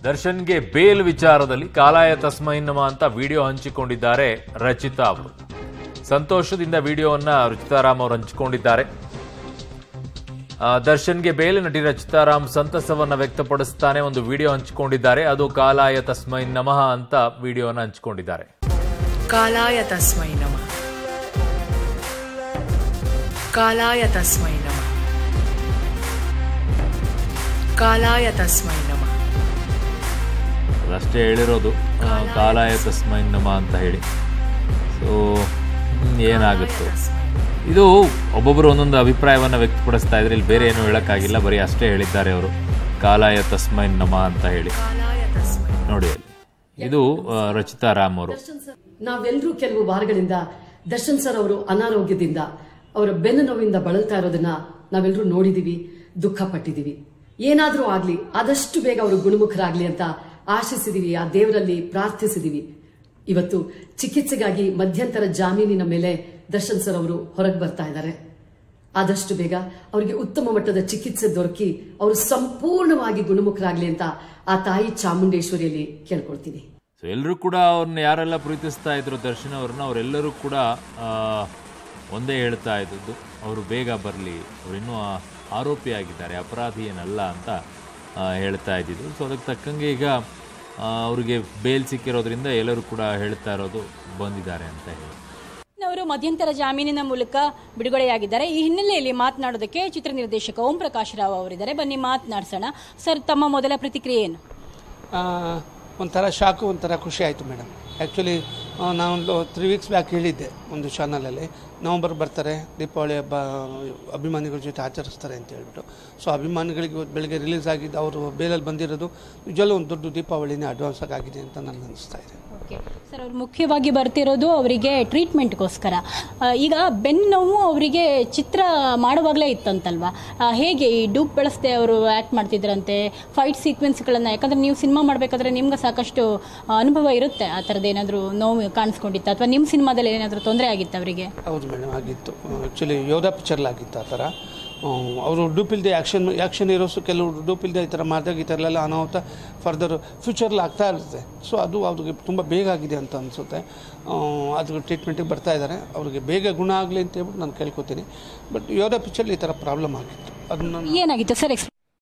ದರ್ಶನ್ಗೆ ಬೇಲ್ ವಿಚಾರದಲ್ಲಿ ಕಾಲಾಯ ತಸ್ಮೈ ನಮ ಅಂತ ವಿಡಿಯೋ ಹಂಚಿಕೊಂಡಿದ್ದಾರೆ ರಚಿತಾ ಅವರು ಸಂತೋಷದಿಂದ ವಿಡಿಯೋವನ್ನ ರಚಿತಾರಾಮ್ ಅವರು ಹಂಚಿಕೊಂಡಿದ್ದಾರೆ ಆ, ದರ್ಶನ್ಗೆ ಬೇಲ್ ನಟಿ ರಚಿತಾರಾಮ್ ಸಂತಸವನ್ನ ವ್ಯಕ್ತಪಡಿಸ್ತಾನೆ ಒಂದು ವಿಡಿಯೋ ಹಂಚಿಕೊಂಡಿದ್ದಾರೆ ಅದು ಕಾಲಾಯ ತಸ್ಮೈ ನಮಃ ಅಂತ ವಿಡಿಯೋನ ಹಂಚಿಕೊಂಡಿದ್ದಾರೆ कालाय तस्मै नमः कालाय तस्मै नमः कालाय तस्मै नमः ಅದಷ್ಟೇ ಹೇಳಿರೋದು ಆ, ಕಾಲಾಯ ತಸ್ಮೈ ನಮಃ ಅಂತ ಹೇಳಿ ಸೊ ಏನಾಗುತ್ತೋ ಇದು ಒಬ್ಬೊಬ್ಬರು ಒಂದೊಂದು ಅಭಿಪ್ರಾಯವನ್ನ ವ್ಯಕ್ತಪಡಿಸ್ತಾ ಇದ್ರೆ ಇಲ್ಲಿ ಬೇರೆ ಏನು ಹೇಳಕ್ಕಾಗಿಲ್ಲ ಬರೀ ಅಷ್ಟೇ ಹೇಳಿದ್ದಾರೆ ಅವರು ಕಾಲಾಯ ತಸ್ಮೈ ನಮಃ ಅಂತ ಹೇಳಿ कालाय तस्मै ನೋಡಿ ಅಲ್ಲಿ ಇದು ಆ, ರಚಿತಾ ರಾಮ್ ಅವರು ನಾವೆಲ್ಲರೂ ಕೆಲವು ವಾರಗಳಿಂದ ದರ್ಶನ್ ಸರ್ ಅವರು ಅನಾರೋಗ್ಯದಿಂದ ಅವರ ಬೆನ್ನು ನೋವಿಂದ ಬಳಲ್ತಾ ಇರೋದನ್ನ ನಾವೆಲ್ಲರೂ ನೋಡಿದೀವಿ ದುಃಖ ಪಟ್ಟಿದೀವಿ ಏನಾದ್ರೂ ಆಗ್ಲಿ ಆದಷ್ಟು ಬೇಗ ಅವರು ಗುಣಮುಖರಾಗ್ಲಿ ಅಂತ ಆಶಿಸಿದೀವಿ ಆ ದೇವರಲ್ಲಿ ಪ್ರಾರ್ಥಿಸಿದೀವಿ ಇವತ್ತು ಚಿಕಿತ್ಸೆಗಾಗಿ ಮಧ್ಯಂತರ ಜಾಮೀನಿನ ಮೇಲೆ ದರ್ಶನ್ ಸರ್ ಅವರು ಹೊರಗೆ ಬರ್ತಾ ಇದ್ದಾರೆ ಆದಷ್ಟು ಬೇಗ ಅವರಿಗೆ ಉತ್ತಮ ಮಟ್ಟದ ಚಿಕಿತ್ಸೆ ದೊರಕಿ ಅವರು ಸಂಪೂರ್ಣವಾಗಿ ಗುಣಮುಖರಾಗ್ಲಿ ಅಂತ ಆ ತಾಯಿ ಚಾಮುಂಡೇಶ್ವರಿಯಲ್ಲಿ ಕೇಳ್ಕೊಳ್ತೀನಿ ಸೊ ಎಲ್ಲರೂ ಕೂಡ ಅವ್ರನ್ನ ಯಾರೆಲ್ಲ ಪ್ರೀತಿಸ್ತಾ ಇದ್ರು ದರ್ಶನ್ ಅವ್ರನ್ನ ಅವರೆಲ್ಲರೂ ಕೂಡ ಆ, ಒಂದೇ ಹೇಳ್ತಾ ಇದ್ದದ್ದು ಅವರು ಬೇಗ ಬರಲಿ ಅವ್ರು ಇನ್ನೂ ಆ- ಆರೋಪಿಯಾಗಿದ್ದಾರೆ ಅಪರಾಧಿ ಏನಲ್ಲ ಅಂತ ಆ, ಹೇಳ್ತಾ ಇದ್ದಿದ್ದು ಸೊ ಅದಕ್ಕೆ ತಕ್ಕಂಗೆ ಈಗ ಆ, ಅವ್ರಿಗೆ ಬೇಲ್ ಸಿಕ್ಕಿರೋದ್ರಿಂದ ಎಲ್ಲರೂ ಕೂಡ ಹೇಳ್ತಾ ಇರೋದು ಬಂದಿದ್ದಾರೆ ಅಂತ ಹೇಳಿ ಅವರು ಮಧ್ಯಂತರ ಜಾಮೀನಿನ ಮೂಲಕ ಬಿಡುಗಡೆಯಾಗಿದ್ದಾರೆ ಈ ಹಿನ್ನೆಲೆಯಲ್ಲಿ ಮಾತನಾಡೋದಕ್ಕೆ ಚಿತ್ರ ನಿರ್ದೇಶಕ ಓಂ ಪ್ರಕಾಶ್ ರಾವ್ ಅವರಿದ್ದಾರೆ ಬನ್ನಿ ಮಾತನಾಡ್ಸೋಣ ಸರ್ ತಮ್ಮ ಮೊದಲ ಪ್ರತಿಕ್ರಿಯೆ ಏನು ಆ, ಒಂಥರ ಶಾಕು ಒಂಥರ ಖುಷಿ ಆಯಿತು ಮೇಡಮ್ ಆ್ಯಕ್ಚುಲಿ ನಾನೊಂದು ತ್ರೀ ವೀಕ್ಸ್ ಬ್ಯಾಕ್ ಹೇಳಿದ್ದೆ ಒಂದು ಚಾನಲಲ್ಲಿ ನವಂಬರ್ ಬರ್ತಾರೆ ದೀಪಾವಳಿ ಹಬ್ಬ ಅಭಿಮಾನಿಗಳ ಜೊತೆ ಆಚರಿಸ್ತಾರೆ ಅಂತ ಹೇಳ್ಬಿಟ್ಟು ಸೊ ಅಭಿಮಾನಿಗಳಿಗೆ ಇವತ್ತು ಬೆಳಗ್ಗೆ ರಿಲೀಸ್ ಆಗಿದ್ದು ಅವರು ಬೇಲಲ್ಲಿ ಬಂದಿರೋದು ನಿಜವಲ್ಲೂ ಒಂದು ದೊಡ್ಡ ದೀಪಾವಳಿನೇ ಅಡ್ವಾನ್ಸ್ ಆಗಿದೆ ಅಂತ ನನಗೆ ಅನಿಸ್ತಾ ಇದೆ ಓಕೆ ಸರ್ ಅವ್ರು ಮುಖ್ಯವಾಗಿ ಬರ್ತಿರೋದು ಅವರಿಗೆ ಟ್ರೀಟ್ಮೆಂಟ್ಗೋಸ್ಕರ ಆ, ಈಗ ಬೆನ್ನು ನೋವು ಅವರಿಗೆ ಚಿತ್ರ ಮಾಡುವಾಗಲೇ ಇತ್ತಂತಲ್ವಾ ಆ, ಹೇಗೆ ಈ ಡೂಪ್ ಬಳಸದೆ ಅವರು ಆ್ಯಕ್ಟ್ ಮಾಡ್ತಿದ್ರಂತೆ ಫೈಟ್ ಸೀಕ್ವೆನ್ಸ್ಗಳನ್ನು ಯಾಕಂದ್ರೆ ನೀವು ಸಿನಿಮಾ ಮಾಡಬೇಕಾದ್ರೆ ನಿಮ್ಗೆ ಸಾಕಷ್ಟು ಆ, ಅನುಭವ ಇರುತ್ತೆ ಆ ಥರದ್ದು ಏನಾದರೂ ನೋವು ಕಾಣಿಸ್ಕೊಂಡಿತ್ತ ಅಥವಾ ನಿಮ್ಮ ಸಿನಿಮಾದಲ್ಲಿ ಏನಾದರೂ ತೊಂದರೆ ಆಗಿತ್ತು ಅವರಿಗೆ ಹೌದು ಮೇಡಮ್ ಆಗಿತ್ತು ಆ್ಯಕ್ಚುಲಿ ಯೋಧ ಪಿಕ್ಚರ್ಲಾಗಿತ್ತು ಆ ಥರ ಅವರು ಡೂಪಿಲ್ದೆ ಆ್ಯಕ್ಷನ್ ಆ್ಯಕ್ಷನ್ ಇರೋಸು ಕೆಲವು ಡೂಪಿಲ್ದೆ ಈ ಥರ ಮಾಡಿದಾಗ ಈ ಥರ ಎಲ್ಲ ಅನಾಹುತ ಫರ್ದರ್ ಫ್ಯೂಚರ್ಲಿ ಆಗ್ತಾ ಇರುತ್ತೆ ಸೊ ಅದು ಅವ್ರಿಗೆ ತುಂಬ ಬೇಗ ಆಗಿದೆ ಅಂತ ಅನಿಸುತ್ತೆ ಅದು ಟ್ರೀಟ್ಮೆಂಟಿಗೆ ಬರ್ತಾ ಇದ್ದಾರೆ ಅವ್ರಿಗೆ ಬೇಗ ಗುಣ ಆಗಲಿ ಅಂತ ಹೇಳ್ಬಿಟ್ಟು ನಾನು ಕೇಳ್ಕೊತೀನಿ ಬಟ್ ಯೋಧ ಪಿಕ್ಚರ್ಲಿ ಈ ಥರ ಪ್ರಾಬ್ಲಮ್ ಆಗಿತ್ತು ಅದನ್ನು ಏನಾಗಿತ್ತು ಸರ್ ಎಕ್ಸ್